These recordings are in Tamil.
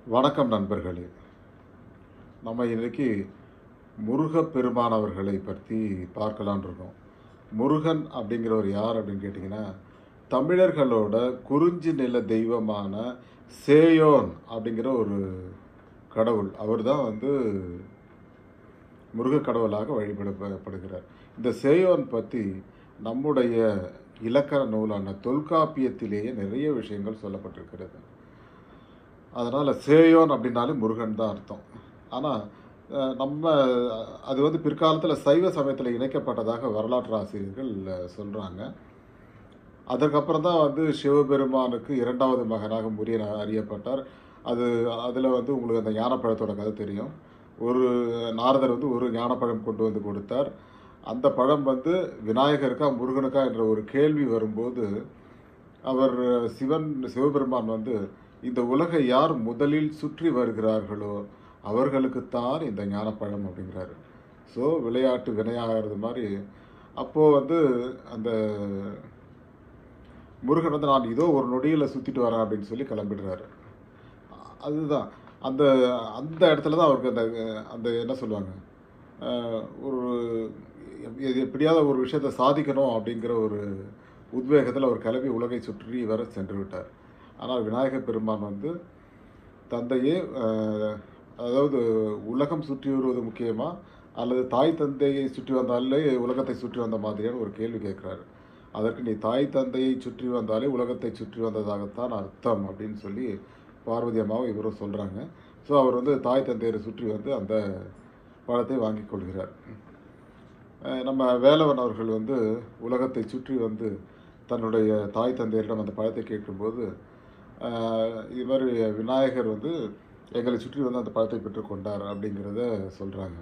வணக்கம் நண்பர்களே நம்ம இன்னைக்கு முருகப்பெருமான் அவர்களை பற்றி பார்க்கலான் இருக்கோம் முருகன் அப்படிங்கிறவர் யார் அப்படின்னு கேட்டிங்கன்னா தமிழர்களோட குறிஞ்சி நில தெய்வமான சேயோன் அப்படிங்கிற ஒரு கடவுள் அவர் தான் வந்து முருக கடவுளாக வழிபடப்படுகிறார் இந்த சேயோன் பற்றி நம்முடைய இலக்கண நூலான தொல்காப்பியத்திலேயே நிறைய விஷயங்கள் சொல்லப்பட்டிருக்கிறது அதனால் சேயோன் அப்படின்னாலே முருகன் தான் அர்த்தம் ஆனால் நம்ம அது வந்து பிற்காலத்தில் சைவ சமயத்தில் இணைக்கப்பட்டதாக வரலாற்று ஆசிரியர்கள் சொல்கிறாங்க அதற்கப்புறம் தான் வந்து சிவபெருமானுக்கு இரண்டாவது மகனாக முரியன் அறியப்பட்டார் அது அதில் வந்து உங்களுக்கு அந்த ஞானப்பழத்தோட கதை தெரியும் ஒரு நாரதர் வந்து ஒரு ஞானப்பழம் கொண்டு வந்து கொடுத்தார் அந்த பழம் வந்து விநாயகருக்கா முருகனுக்கா என்ற ஒரு கேள்வி வரும்போது அவர் சிவன் சிவபெருமான் வந்து இந்த உலகை யார் முதலில் சுற்றி வருகிறார்களோ அவர்களுக்குத்தான் இந்த ஞானப்பழம் அப்படிங்கிறாரு ஸோ விளையாட்டு வினையாகிறது மாதிரி அப்போது வந்து அந்த முருகன் வந்து நான் இதோ ஒரு நொடியில் சுற்றிட்டு வரேன் அப்படின்னு சொல்லி கிளம்பிடுறாரு அதுதான் அந்த அந்த இடத்துல தான் அவருக்கு அந்த அந்த என்ன சொல்லுவாங்க ஒரு எப்படியாவது ஒரு விஷயத்தை சாதிக்கணும் அப்படிங்கிற ஒரு உத்வேகத்தில் அவர் கிளம்பி உலகை சுற்றி வர சென்று விட்டார் ஆனால் விநாயகர் பெருமான் வந்து தந்தையே அதாவது உலகம் சுற்றி வருவது முக்கியமா அல்லது தாய் தந்தையை சுற்றி வந்தாலே உலகத்தை சுற்றி வந்த மாதிரியான ஒரு கேள்வி கேட்குறாரு அதற்கு நீ தாய் தந்தையை சுற்றி வந்தாலே உலகத்தை சுற்றி வந்ததாகத்தான் அர்த்தம் அப்படின்னு சொல்லி பார்வதி அம்மாவும் இவரும் சொல்கிறாங்க ஸோ அவர் வந்து தாய் தந்தையரை சுற்றி வந்து அந்த பழத்தை வாங்கி கொள்கிறார் நம்ம வேலவன் அவர்கள் வந்து உலகத்தை சுற்றி வந்து தன்னுடைய தாய் தந்தையரிடம் அந்த பழத்தை கேட்கும்போது இது மாதிரி விநாயகர் வந்து எங்களை சுற்றி வந்து அந்த பழத்தை பெற்றுக்கொண்டார் அப்படிங்கிறத சொல்கிறாங்க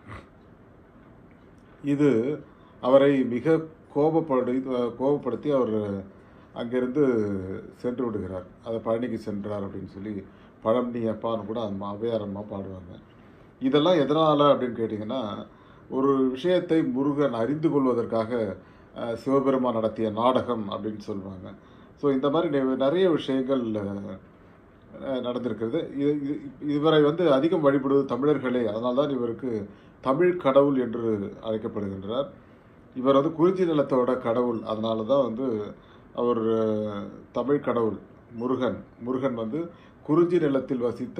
இது அவரை மிக கோபப்படு கோபப்படுத்தி அவர் அங்கிருந்து சென்று விடுகிறார் அதை பழனிக்கு சென்றார் அப்படின்னு சொல்லி பழனி அப்பான்னு கூட அந்த அவையாரம்மா பாடுவாங்க இதெல்லாம் எதனால் அப்படின்னு கேட்டிங்கன்னா ஒரு விஷயத்தை முருகன் அறிந்து கொள்வதற்காக சிவபெருமான் நடத்திய நாடகம் அப்படின்னு சொல்லுவாங்க ஸோ இந்த மாதிரி நிறைய விஷயங்கள் நடந்திருக்கிறது இது இவரை வந்து அதிகம் வழிபடுவது தமிழர்களே அதனால தான் இவருக்கு தமிழ் கடவுள் என்று அழைக்கப்படுகின்றார் இவர் வந்து குறிஞ்சி நிலத்தோட கடவுள் அதனால தான் வந்து அவர் தமிழ் கடவுள் முருகன் முருகன் வந்து குறிஞ்சி நிலத்தில் வசித்த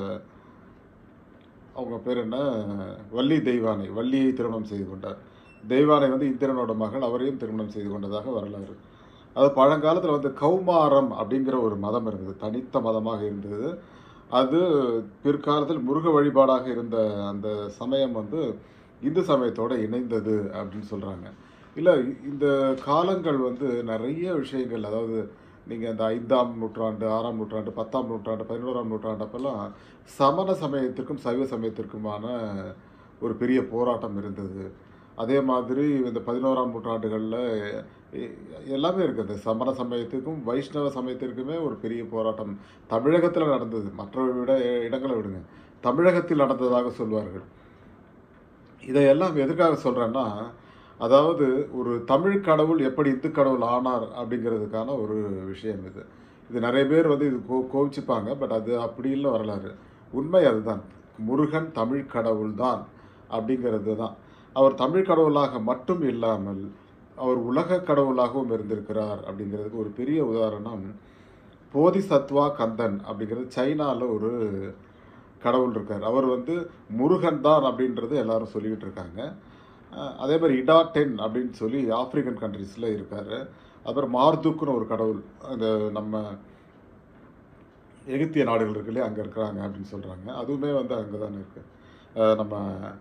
அவங்க பேர் என்ன வள்ளி தெய்வானை வள்ளியை திருமணம் செய்து கொண்டார் தெய்வானை வந்து இந்திரனோட மகள் அவரையும் திருமணம் செய்து கொண்டதாக வரலாறு அது பழங்காலத்தில் வந்து கௌமாரம் அப்படிங்கிற ஒரு மதம் இருந்தது தனித்த மதமாக இருந்தது அது பிற்காலத்தில் முருக வழிபாடாக இருந்த அந்த சமயம் வந்து இந்து சமயத்தோடு இணைந்தது அப்படின்னு சொல்கிறாங்க இல்லை இந்த காலங்கள் வந்து நிறைய விஷயங்கள் அதாவது நீங்கள் இந்த ஐந்தாம் நூற்றாண்டு ஆறாம் நூற்றாண்டு பத்தாம் நூற்றாண்டு பதினோராம் நூற்றாண்டு அப்போல்லாம் சமண சமயத்திற்கும் சைவ சமயத்திற்குமான ஒரு பெரிய போராட்டம் இருந்தது அதே மாதிரி இந்த பதினோராம் நூற்றாண்டுகளில் எல்லாமே இருக்குது இந்த சமண சமயத்துக்கும் வைஷ்ணவ சமயத்திற்குமே ஒரு பெரிய போராட்டம் தமிழகத்தில் நடந்தது மற்ற விட இடங்களை விடுங்க தமிழகத்தில் நடந்ததாக சொல்வார்கள் இதையெல்லாம் எதற்காக சொல்கிறேன்னா அதாவது ஒரு தமிழ் கடவுள் எப்படி இந்து கடவுள் ஆனார் அப்படிங்கிறதுக்கான ஒரு விஷயம் இது இது நிறைய பேர் வந்து இது கோ கோவிச்சுப்பாங்க பட் அது அப்படி இல்லை வரலாறு உண்மை அதுதான் முருகன் தமிழ் கடவுள் தான் அப்படிங்கிறது தான் அவர் தமிழ் கடவுளாக மட்டும் இல்லாமல் அவர் உலக கடவுளாகவும் இருந்திருக்கிறார் அப்படிங்கிறதுக்கு ஒரு பெரிய உதாரணம் போதிசத்வா கந்தன் அப்படிங்கிறது சைனாவில் ஒரு கடவுள் இருக்கார் அவர் வந்து முருகன் தான் அப்படின்றது எல்லாரும் சொல்லிக்கிட்டு இருக்காங்க அதே மாதிரி இடா டென் அப்படின்னு சொல்லி ஆப்பிரிக்கன் கண்ட்ரீஸில் இருக்கார் அப்புறம் மார்துக்குன்னு ஒரு கடவுள் அந்த நம்ம எகிப்திய நாடுகள் இருக்கு இல்லையா அங்கே இருக்கிறாங்க அப்படின்னு சொல்கிறாங்க அதுவுமே வந்து அங்கே தானே இருக்குது நம்ம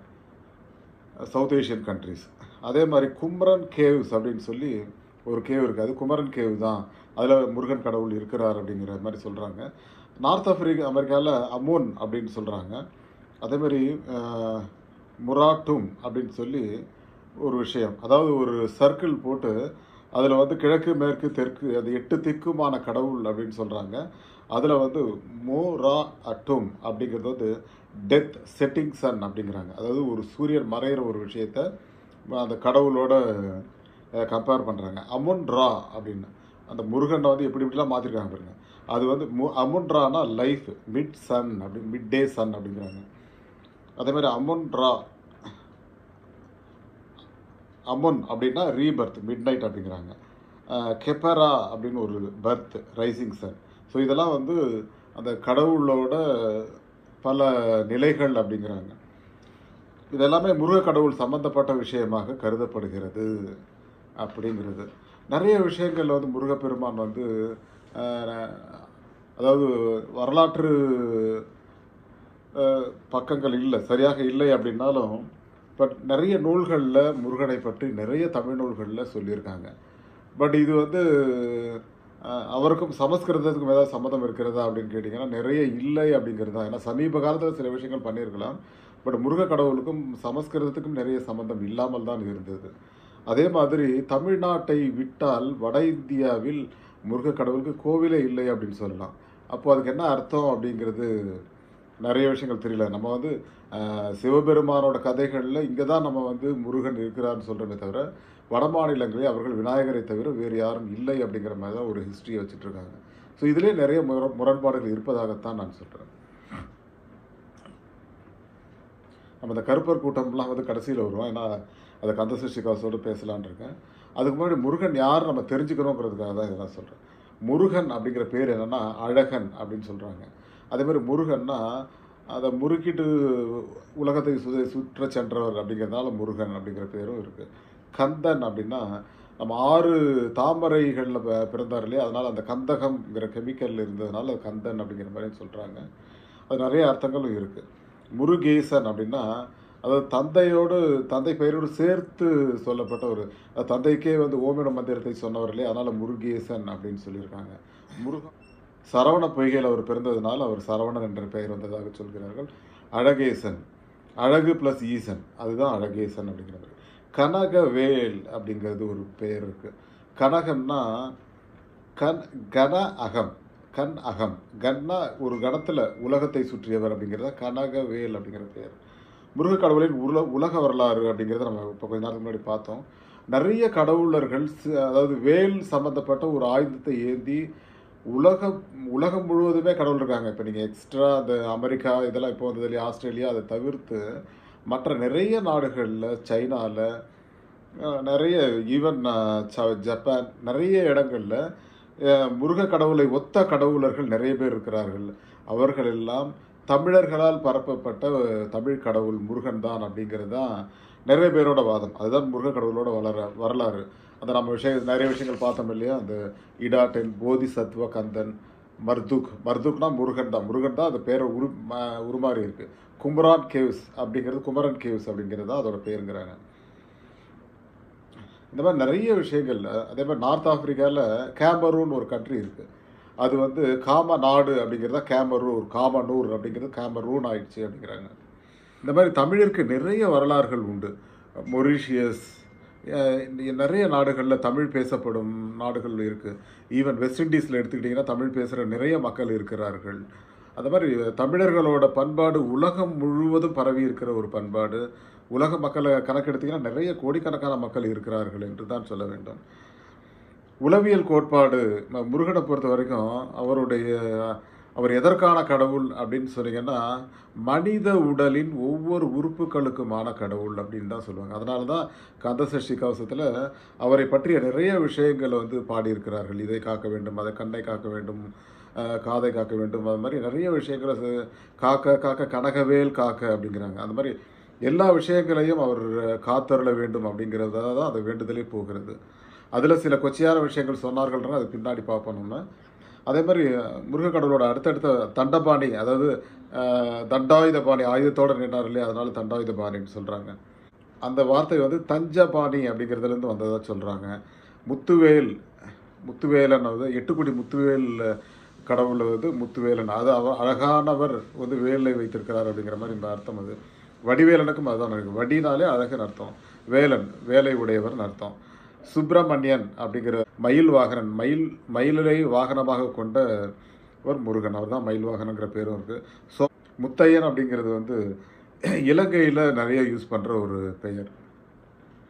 சவுத் ஏஷியன் கண்ட்ரிஸ் அதே மாதிரி குமரன் கேவ்ஸ் அப்படின்னு சொல்லி ஒரு கேவ் இருக்குது அது குமரன் கேவ் தான் அதில் முருகன் கடவுள் இருக்கிறார் அப்படிங்கிற மாதிரி சொல்கிறாங்க நார்த் ஆஃப்ரிக்கா அமெரிக்காவில் அமோன் அப்படின்னு சொல்கிறாங்க அதேமாதிரி முராட்டும் அப்படின்னு சொல்லி ஒரு விஷயம் அதாவது ஒரு சர்க்கிள் போட்டு அதில் வந்து கிழக்கு மேற்கு தெற்கு அது எட்டு திக்குமான கடவுள் அப்படின்னு சொல்கிறாங்க அதில் வந்து மோரா அட்டும் அப்படிங்கிறது வந்து டெத் செட்டிங் சன் அப்படிங்கிறாங்க அதாவது ஒரு சூரியன் மறையிற ஒரு விஷயத்த அந்த கடவுளோட கம்பேர் பண்ணுறாங்க அமுன் ரா அப்படின்னு அந்த முருகனை வந்து எப்படி இப்படிலாம் மாற்றிருக்காங்க பாருங்க அது வந்து மு அமுன்றானா லைஃப் மிட் சன் அப்படி மிட் டே சன் அப்படிங்கிறாங்க அதே மாதிரி அமுன்ரா அமுன் அப்படின்னா ரீபர்த் மிட் நைட் அப்படிங்கிறாங்க கெப்பரா அப்படின்னு ஒரு பர்த் ரைசிங் சன் ஸோ இதெல்லாம் வந்து அந்த கடவுளோட பல நிலைகள் அப்படிங்கிறாங்க இதெல்லாமே முருக கடவுள் சம்பந்தப்பட்ட விஷயமாக கருதப்படுகிறது அப்படிங்கிறது நிறைய விஷயங்கள் வந்து முருகப்பெருமான் வந்து அஹ், அதாவது வரலாற்று அஹ், பக்கங்கள் இல்லை சரியாக இல்லை அப்படின்னாலும் பட் நிறைய நூல்களில் முருகனை பற்றி நிறைய தமிழ் நூல்களில் சொல்லியிருக்காங்க பட் இது வந்து அஹ், அவருக்கும் சமஸ்கிருதத்துக்கும் ஏதாவது சம்மந்தம் இருக்கிறதா அப்படின்னு கேட்டிங்கன்னா நிறைய இல்லை அப்படிங்கிறது தான் ஏன்னா சமீப காலத்தில் சில விஷயங்கள் பண்ணியிருக்கலாம் பட் முருக கடவுளுக்கும் சமஸ்கிருதத்துக்கும் நிறைய சம்பந்தம் இல்லாமல் தான் இருந்தது அதே மாதிரி தமிழ்நாட்டை விட்டால் வட இந்தியாவில் முருக கடவுளுக்கு கோவிலே இல்லை அப்படின்னு சொல்லலாம் அப்போ அதுக்கு என்ன அர்த்தம் அப்படிங்கிறது நிறைய விஷயங்கள் தெரியல நம்ம வந்து ஆஹ், சிவபெருமானோட கதைகளில் இங்கே தான் நம்ம வந்து முருகன் இருக்கிறார்னு சொல்கிறோமே தவிர வட மாநிலங்களில் அவர்கள் விநாயகரை தவிர வேறு யாரும் இல்லை அப்படிங்கிற மாதிரி தான் ஒரு ஹிஸ்ட்ரியை வச்சுட்டு இருக்காங்க ஸோ இதிலே நிறைய முர முரண்பாடுகள் இருப்பதாகத்தான் நான் சொல்கிறேன் நம்ம இந்த கருப்பர் கூட்டம்லாம் வந்து கடைசியில் வருவோம் ஏன்னா அதை கந்த சஷ்டி கவசோடு பேசலான்னு இருக்கேன் அதுக்கு முன்னாடி முருகன் யார் நம்ம தெரிஞ்சுக்கணுங்கிறதுக்காக தான் இதெல்லாம் சொல்கிறேன் முருகன் அப்படிங்கிற பேர் என்னென்னா அழகன் அப்படின்னு சொல்கிறாங்க அதே மாதிரி முருகன்னா அதை முறுக்கிட்டு உலகத்தை சு சுற்ற சென்றவர் அப்படிங்கிறதுனால முருகன் அப்படிங்கிற பேரும் இருக்குது கந்தன் அப்படின்னா நம்ம ஆறு தாமரைகளில் ப- பிறந்தார் இல்லையா அதனால் அந்த கந்தகம்ங்கிற கெமிக்கல் இருந்ததுனால அது கந்தன் அப்படிங்கிற மாதிரி சொல்கிறாங்க அது நிறைய அர்த்தங்களும் இருக்குது முருகேசன் அப்படின்னா அதாவது தந்தையோடு தந்தை பெயரோடு சேர்த்து சொல்லப்பட்ட ஒரு அது தந்தைக்கே வந்து ஓமிட மந்திரத்தை சொன்னவர் இல்லையா அதனால் முருகேசன் அப்படின்னு சொல்லியிருக்காங்க முருகன் சரவண பொய்கையில் அவர் பிறந்ததுனால அவர் சரவணன் என்ற பெயர் வந்ததாக சொல்கிறார்கள் அழகேசன் அழகு ப்ளஸ் ஈசன் அதுதான் அழகேசன் அப்படிங்கிறது கனகவேல் அப்படிங்கிறது ஒரு பெயர் இருக்கு கனகம்னா கண் கன அகம் கண் அகம் கன்னா ஒரு கணத்தில் உலகத்தை சுற்றியவர் அப்படிங்கிறத கனகவேல் அப்படிங்கிற பெயர் முருக கடவுளின் உல உலக வரலாறு அப்படிங்கிறத நம்ம இப்போ கொஞ்ச நேரத்துக்கு முன்னாடி பார்த்தோம் நிறைய கடவுளர்கள் சி- அதாவது வேல் சம்பந்தப்பட்ட ஒரு ஆயுதத்தை ஏந்தி உலக உலகம் முழுவதுமே கடவுள் இருக்காங்க இப்போ நீங்கள் எக்ஸ்ட்ரா அந்த அமெரிக்கா இதெல்லாம் இப்போ வந்தது இல்லையா ஆஸ்திரேலியா அதை தவிர்த்து மற்ற நிறைய நாடுகளில் சைனாவில் நிறைய ஈவன் ஜப்பான் நிறைய இடங்களில் முருக கடவுளை ஒத்த கடவுளர்கள் நிறைய பேர் இருக்கிறார்கள் அவர்கள் எல்லாம் தமிழர்களால் பரப்பப்பட்ட தமிழ் கடவுள் முருகன் தான் அப்படிங்கிறது தான் நிறைய பேரோட வாதம் அதுதான் முருக கடவுளோட வளர வரலாறு அந்த நம்ம விஷயம் நிறைய விஷயங்கள் பார்த்தோம் இல்லையா அந்த இடாட்டன் போதி சத்வ கந்தன் மர்துக் மர்துக்னா முருகன் தான் முருகன் தான் அந்த பேரை உரு ம- உருமாறி இருக்கு குமரான் கேவ்ஸ் அப்படிங்கிறது குமரன் கேவ்ஸ் அப்படிங்கிறது தான் அதோட பேருங்கிறாங்க இந்த மாதிரி நிறைய விஷயங்கள் அதே மாதிரி நார்த் ஆப்பிரிக்காவில் கேமரூன் ஒரு கண்ட்ரி இருக்குது அது வந்து காம நாடு அப்படிங்கிறத கேமரூர் காமனூர் அப்படிங்கிறது கேமரூன் ஆயிடுச்சு அப்படிங்கிறாங்க இந்த மாதிரி தமிழிற்கு நிறைய வரலாறுகள் உண்டு மொரீஷியஸ் அஹ் இந்த நிறைய நாடுகளில் தமிழ் பேசப்படும் நாடுகள் இருக்குது ஈவன் வெஸ்ட் இண்டீஸில் எடுத்துக்கிட்டிங்கன்னா தமிழ் பேசுகிற நிறைய மக்கள் இருக்கிறார்கள் அந்த மாதிரி தமிழர்களோட பண்பாடு உலகம் முழுவதும் பரவி இருக்கிற ஒரு பண்பாடு உலக மக்களை கணக்கெடுத்தீங்கன்னா நிறைய கோடிக்கணக்கான மக்கள் இருக்கிறார்கள் என்று தான் சொல்ல வேண்டும் உளவியல் கோட்பாடு ம- முருகனை பொறுத்த வரைக்கும் அவருடைய அவர் எதற்கான கடவுள் அப்படின்னு சொன்னீங்கன்னா மனித உடலின் ஒவ்வொரு உறுப்புகளுக்குமான கடவுள் அப்படின்னு தான் சொல்லுவாங்க அதனால தான் கந்தசஷ்டி கவசத்தில் அவரை பற்றிய நிறைய விஷயங்களை வந்து பாடியிருக்கிறார்கள் இதை காக்க வேண்டும் அதை கண்ணை காக்க வேண்டும் அஹ், காதை காக்க வேண்டும் அது மாதிரி நிறைய விஷயங்களை ச- காக்க காக்க கனகவேல் காக்க அப்படிங்கிறாங்க அந்த மாதிரி எல்லா விஷயங்களையும் அவர் காத்தருள வேண்டும் அப்படிங்கிறதா தான் அந்த வேண்டுதலே போகிறது அதில் சில கொச்சையான விஷயங்கள் சொன்னார்கள்னா அது பின்னாடி பார்ப்போம் நம்ம அதே மாதிரி முருக கடவுளோட அடுத்தடுத்த தண்டபாணி அதாவது அஹ், தண்டாயுத பாணி ஆயுதத்தோடு நின்றார் இல்லையா அதனால தண்டாயுத பாணின்னு சொல்கிறாங்க அந்த வார்த்தை வந்து தஞ்சபாணி அப்படிங்கிறதுலேருந்து வந்ததாக சொல்கிறாங்க முத்துவேல் முத்துவேலன் வந்து எட்டுக்குடி முத்துவேல் கடவுள் வந்து முத்துவேலன் அது அவ அழகானவர் வந்து வேலை வைத்திருக்கிறார் அப்படிங்கிற மாதிரி இந்த அர்த்தம் அது வடிவேலனுக்கும் அதுதான் இருக்கு வடினாலே அழகுன்னு அர்த்தம் வேலன் வேலை உடையவர்னு அர்த்தம் சுப்பிரமணியன் அப்படிங்கிற மயில் வாகனன் மயில் மயிலை வாகனமாக கொண்ட ஒரு முருகன் அவர் தான் மயில் வாகனங்கிற பேரும் இருக்குது ஸோ முத்தையன் அப்படிங்கிறது வந்து இலங்கையில் நிறைய யூஸ் பண்ணுற ஒரு பெயர்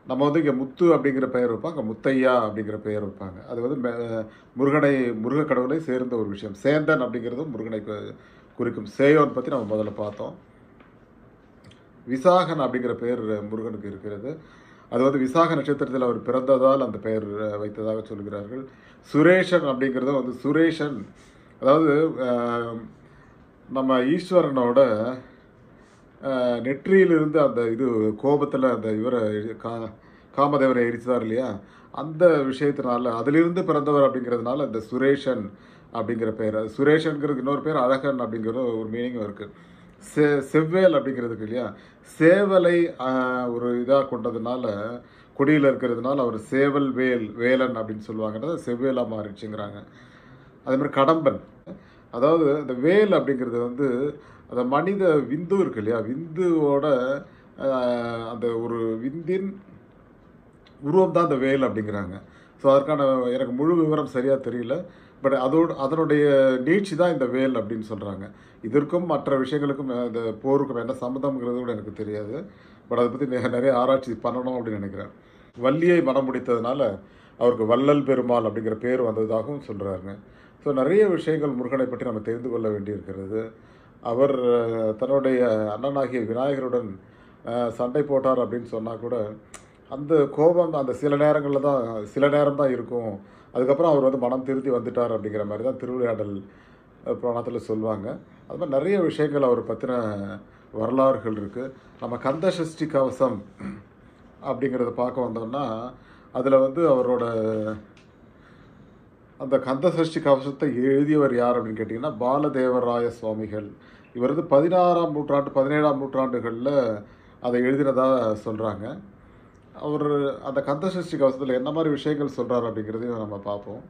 நம்ம வந்து இங்கே முத்து அப்படிங்கிற பெயர் வைப்பாங்க முத்தையா அப்படிங்கிற பெயர் வைப்பாங்க அது வந்து மெ- முருகனை முருக கடவுளை சேர்ந்த ஒரு விஷயம் சேந்தன் அப்படிங்கிறதும் முருகனை கு- குறிக்கும் சேயோன் பற்றி நம்ம முதல்ல பார்த்தோம் விசாகன் அப்படிங்கிற பெயர் முருகனுக்கு இருக்கிறது அது வந்து விசாக நட்சத்திரத்தில் அவர் பிறந்ததால் அந்த பெயர் வைத்ததாக சொல்கிறார்கள் சுரேஷன் அப்படிங்கிறதும் வந்து சுரேஷன் அதாவது அஹ், நம்ம ஈஸ்வரனோட அஹ், நெற்றியிலிருந்து அந்த இது கோபத்தில் அந்த இவரை எரி- கா காமதேவரை எரிச்சார் இல்லையா அந்த விஷயத்தினால அதிலிருந்து பிறந்தவர் அப்படிங்கிறதுனால இந்த சுரேஷன் அப்படிங்கிற பெயர் அது சுரேஷன்கிறதுக்கு இன்னொரு பேர் அழகன் அப்படிங்கிற ஒரு மீனிங்கும் இருக்குது செ செவ்வேல் அப்படிங்கிறதுக்கு இல்லையா சேவலை ஆஹ், ஒரு இதாக கொண்டதுனால கொடியில் இருக்கிறதுனால அவர் சேவல் வேல் வேலன் அப்படின்னு சொல்லுவாங்கன்றது செவ்வேலாக மாறிடுச்சுங்கிறாங்க அதே மாதிரி கடம்பன் அதாவது இந்த வேல் அப்படிங்கிறது வந்து அந்த மனித விந்து இருக்கு இல்லையா விந்துவோட ஆஹ், அந்த ஒரு விந்தின் உருவம் தான் அந்த வேல் அப்படிங்கிறாங்க ஸோ அதற்கான எனக்கு முழு விவரம் சரியாக தெரியல பட் அதோட அதனுடைய நீட்சி தான் இந்த வேல் அப்படின்னு சொல்கிறாங்க இதற்கும் மற்ற விஷயங்களுக்கும் அஹ், இந்த போருக்கும் என்ன சம்மந்தம்ங்கிறது கூட எனக்கு தெரியாது பட் அதை பற்றி நிறைய ஆராய்ச்சி பண்ணணும் அப்படின்னு நினைக்கிறேன் வள்ளியை மனம் முடித்ததுனால அவருக்கு வள்ளல் பெருமாள் அப்படிங்கிற பேர் வந்ததாகவும் சொல்கிறாங்க ஸோ நிறைய விஷயங்கள் முருகனை பற்றி நம்ம தெரிந்து கொள்ள வேண்டியிருக்கிறது அவர் அஹ், தன்னுடைய அண்ணனாகிய விநாயகருடன் அஹ், சண்டை போட்டார் அப்படின்னு சொன்னால் கூட அந்த கோபம் அந்த சில நேரங்களில் தான் சில நேரம் தான் இருக்கும் அதுக்கப்புறம் அவர் வந்து மனம் திருத்தி வந்துட்டார் அப்படிங்கிற மாதிரி தான் திருவிளையாடல் அஹ், புராணத்தில் சொல்லுவாங்க அது மாதிரி நிறைய விஷயங்கள் அவர் பற்றின வரலாறுகள் இருக்குது நம்ம கந்த சஷ்டி கவசம் அப்படிங்கிறத பார்க்க வந்தோம்னா அதில் வந்து அவரோட அந்த கந்த சஷ்டி கவசத்தை எழுதியவர் யார் அப்படின்னு கேட்டிங்கன்னா பாலதேவராய சுவாமிகள் இவர் வந்து பதினாறாம் நூற்றாண்டு பதினேழாம் நூற்றாண்டுகளில் அதை எழுதினதாக சொல்கிறாங்க அவர் அந்த கந்த சஷ்டி கவசத்தில் என்ன மாதிரி விஷயங்கள் சொல்கிறார் அப்படிங்கிறதையும் நம்ம பார்ப்போம்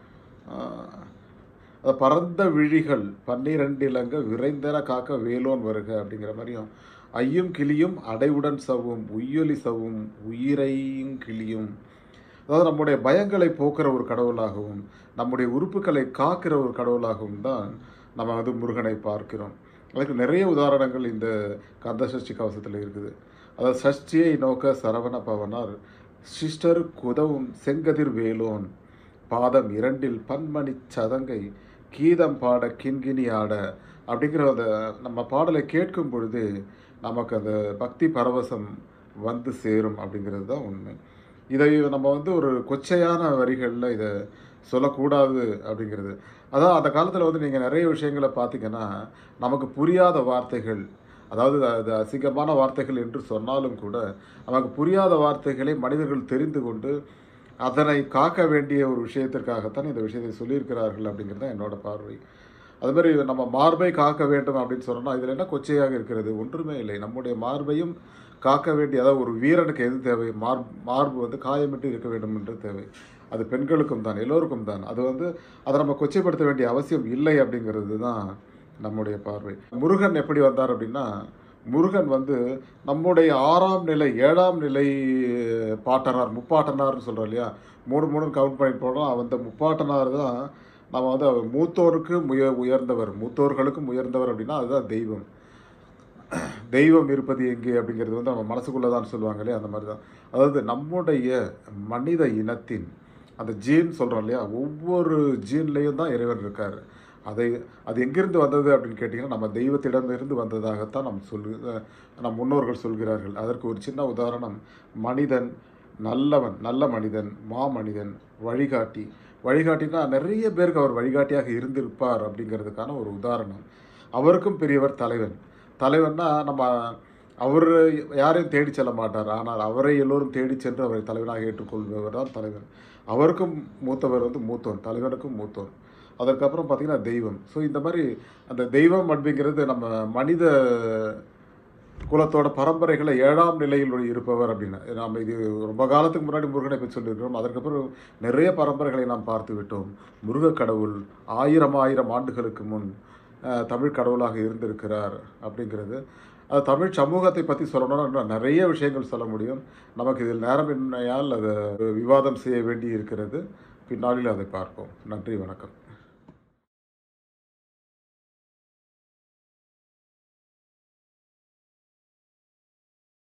ஆஹ், அது பரந்த விழிகள் பன்னிரண்டிலங்க விரைந்தென காக்க வேலோன் வருக அப்படிங்கிற மாதிரியும் ஐயும் கிளியும் அடைவுடன் சவும் உய்யொலி சவும் உயிரையும் கிளியும் அதாவது நம்முடைய பயங்களை போக்குற ஒரு கடவுளாகவும் நம்முடைய உறுப்புகளை காக்கிற ஒரு கடவுளாகவும் தான் நம்ம வந்து முருகனை பார்க்கிறோம் அதுக்கு நிறைய உதாரணங்கள் இந்த கந்த சஷ்டி கவசத்தில் இருக்குது அதாவது சஷ்டியை நோக்க சரவண பவனார் சிஸ்டர் குதவும் செங்கதிர் வேலோன் பாதம் இரண்டில் பன்மணி சதங்கை கீதம் பாட கிண்கிணி ஆட அப்படிங்கிற அந்த நம்ம பாடலை கேட்கும் பொழுது நமக்கு அந்த பக்தி பரவசம் வந்து சேரும் அப்படிங்கிறது தான் உண்மை இதை நம்ம வந்து ஒரு கொச்சையான வரிகளில் இதை சொல்லக்கூடாது அப்படிங்கிறது அதான் அந்த காலத்தில் வந்து நீங்கள் நிறைய விஷயங்களை பார்த்தீங்கன்னா நமக்கு புரியாத வார்த்தைகள் அதாவது அது அசிங்கமான வார்த்தைகள் என்று சொன்னாலும் கூட நமக்கு புரியாத வார்த்தைகளை மனிதர்கள் தெரிந்து கொண்டு அதனை காக்க வேண்டிய ஒரு விஷயத்திற்காகத்தான் இந்த விஷயத்தை சொல்லியிருக்கிறார்கள் அப்படிங்கிறது தான் என்னோட பார்வை அது மாதிரி நம்ம மார்பை காக்க வேண்டும் அப்படின்னு சொன்னோம்னா இதில் என்ன கொச்சையாக இருக்கிறது ஒன்றுமே இல்லை நம்முடைய மார்பையும் காக்க வேண்டிய அதாவது ஒரு வீரனுக்கு எது தேவை மார்பு மார்பு வந்து காயமிட்டு இருக்க வேண்டும் என்று தேவை அது பெண்களுக்கும் தான் எல்லோருக்கும் தான் அது வந்து அதை நம்ம கொச்சைப்படுத்த வேண்டிய அவசியம் இல்லை அப்படிங்கிறது தான் நம்முடைய பார்வை முருகன் எப்படி வந்தார் அப்படின்னா முருகன் வந்து நம்முடைய ஆறாம் நிலை ஏழாம் நிலை பாட்டனார் முப்பாட்டனார்னு சொல்கிறோம் இல்லையா மூணு மூணு கவுண்ட் பண்ணிட்டு போனோம் அந்த முப்பாட்டனார் தான் நம்ம வந்து அவர் மூத்தோருக்கு முய உயர்ந்தவர் மூத்தோர்களுக்கும் உயர்ந்தவர் அப்படின்னா அதுதான் தெய்வம் தெய்வம் இருப்பது எங்கே அப்படிங்கிறது வந்து நம்ம மனசுக்குள்ளே தான் சொல்லுவாங்க இல்லையா அந்த மாதிரி தான் அதாவது நம்முடைய மனித இனத்தின் அந்த ஜீன் சொல்கிறோம் இல்லையா ஒவ்வொரு ஜீன்லேயும் தான் இறைவன் இருக்கார் அதை அது எங்கிருந்து வந்தது அப்படின்னு கேட்டிங்கன்னா நம்ம தெய்வத்திடமிருந்து வந்ததாகத்தான் நம் சொல்லு அஹ் நம் முன்னோர்கள் சொல்கிறார்கள் அதற்கு ஒரு சின்ன உதாரணம் மனிதன் நல்லவன் நல்ல மனிதன் மாமனிதன் வழிகாட்டி வழிகாட்டினா நிறைய பேருக்கு அவர் வழிகாட்டியாக இருந்திருப்பார் அப்படிங்கிறதுக்கான ஒரு உதாரணம் அவருக்கும் பெரியவர் தலைவன் தலைவன்னா நம்ம அவர் யாரையும் தேடி செல்ல மாட்டார் ஆனால் அவரை எல்லோரும் தேடி சென்று அவரை தலைவனாக ஏற்றுக்கொள்பவர் தான் தலைவன் அவருக்கும் மூத்தவர் வந்து மூத்தோன் தலைவனுக்கும் மூத்தோன் அதற்கப்புறம் பார்த்திங்கன்னா தெய்வம் ஸோ இந்த மாதிரி அந்த தெய்வம் அப்படிங்கிறது நம்ம மனித குலத்தோட பரம்பரைகளை ஏழாம் நிலையில் இருப்பவர் அப்படின்னு நாம் இது ரொம்ப காலத்துக்கு முன்னாடி முருகனை பற்றி சொல்லியிருக்கிறோம் அதற்கப்புறம் நிறைய பரம்பரைகளை நாம் பார்த்து விட்டோம் முருகக் கடவுள் ஆயிரம் ஆயிரம் ஆண்டுகளுக்கு முன் அஹ், தமிழ் கடவுளாக இருந்திருக்கிறார் அப்படிங்கிறது அது தமிழ் சமூகத்தை பற்றி சொல்லணும்னா இன்னும் நிறைய விஷயங்கள் சொல்ல முடியும் நமக்கு இதில் நேரமின்மையால் அதை விவாதம் செய்ய வேண்டி இருக்கிறது பின்னாளில் அதை பார்ப்போம் நன்றி வணக்கம்